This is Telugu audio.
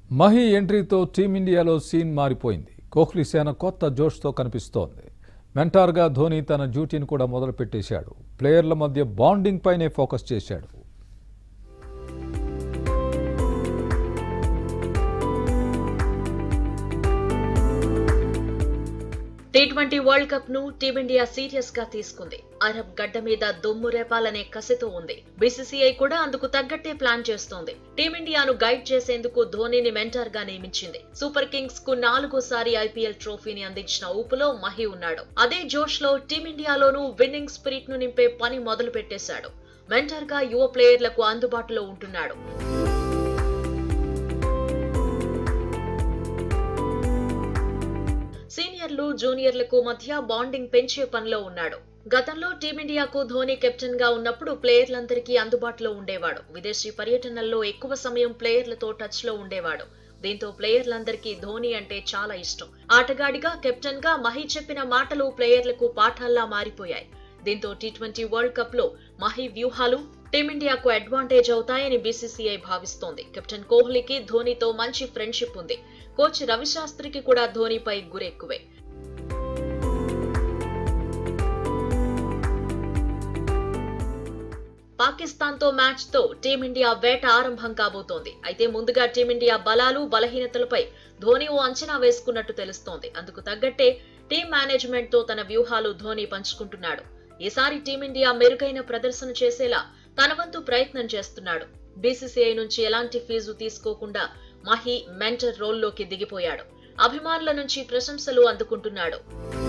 మహి ఎంట్రీతో టీమిండియాలో సీన్ మారిపోయింది కోహ్లీ సేన కొత్త జోష్తో కనిపిస్తోంది మెంటార్గా ధోని తన డ్యూటీని కూడా మొదలుపెట్టేశాడు ప్లేయర్ల మధ్య బాండింగ్ పైనే ఫోకస్ చేశాడు టీ ట్వంటీ వరల్డ్ కప్ ను టీమిండియా సీరియస్ గా తీసుకుంది అరబ్ గడ్డ మీద దుమ్ము రేపాలనే కసితో ఉంది బీసీసీఐ కూడా అందుకు తగ్గట్టే ప్లాన్ చేస్తోంది టీమిండియాను గైడ్ చేసేందుకు ధోనిని మెంటర్ గా నియమించింది సూపర్ కింగ్స్ కు నాలుగోసారి ఐపీఎల్ ట్రోఫీని అందించిన ఊపులో మహి ఉన్నాడు అదే జోష్ లో టీమిండియాలోనూ విన్నింగ్ స్పిరిట్ ను నింపే పని మొదలు పెట్టేశాడు మెంటర్ గా యువ ప్లేయర్లకు అందుబాటులో ఉంటున్నాడు సీనియర్లు జూనియర్లకు మధ్య బాండింగ్ పెంచే పనిలో ఉన్నాడు గతంలో టీమిండియాకు ధోని కెప్టెన్ గా ఉన్నప్పుడు ప్లేయర్లందరికీ అందుబాటులో ఉండేవాడు విదేశీ పర్యటనల్లో ఎక్కువ సమయం ప్లేయర్లతో టచ్ లో ఉండేవాడు దీంతో ప్లేయర్లందరికీ ధోని అంటే చాలా ఇష్టం ఆటగాడిగా కెప్టెన్ గా మహి చెప్పిన మాటలు ప్లేయర్లకు పాఠాల్లా మారిపోయాయి దీంతో టీ ట్వంటీ వరల్డ్ కప్ లో మహి వ్యూహాలు టీమిండియాకు అడ్వాంటేజ్ అవుతాయని బీసీసీఐ భావిస్తోంది కెప్టెన్ కోహ్లీకి ధోనితో మంచి ఫ్రెండ్షిప్ ఉంది కోచ్ రవిశాస్త్రికి కూడా ధోనిపై గురెక్కువే పాకిస్తాన్ తో మ్యాచ్ తో టీమిండియా వేట ఆరంభం కాబోతోంది అయితే ముందుగా టీమిండియా బలాలు బలహీనతలపై ధోని ఓ అంచనా వేసుకున్నట్టు తెలుస్తోంది అందుకు తగ్గట్టే టీం మేనేజ్మెంట్ తో తన వ్యూహాలు ధోని పంచుకుంటున్నాడు ఈసారి టీమిండియా మెరుగైన ప్రదర్శన చేసేలా తన వంతు ప్రయత్నం చేస్తున్నాడు బీసీసీఐ నుంచి ఎలాంటి ఫీజు తీసుకోకుండా మహి మెంటర్ రోల్లోకి దిగిపోయాడు అభిమానుల నుంచి ప్రశంసలు అందుకుంటున్నాడు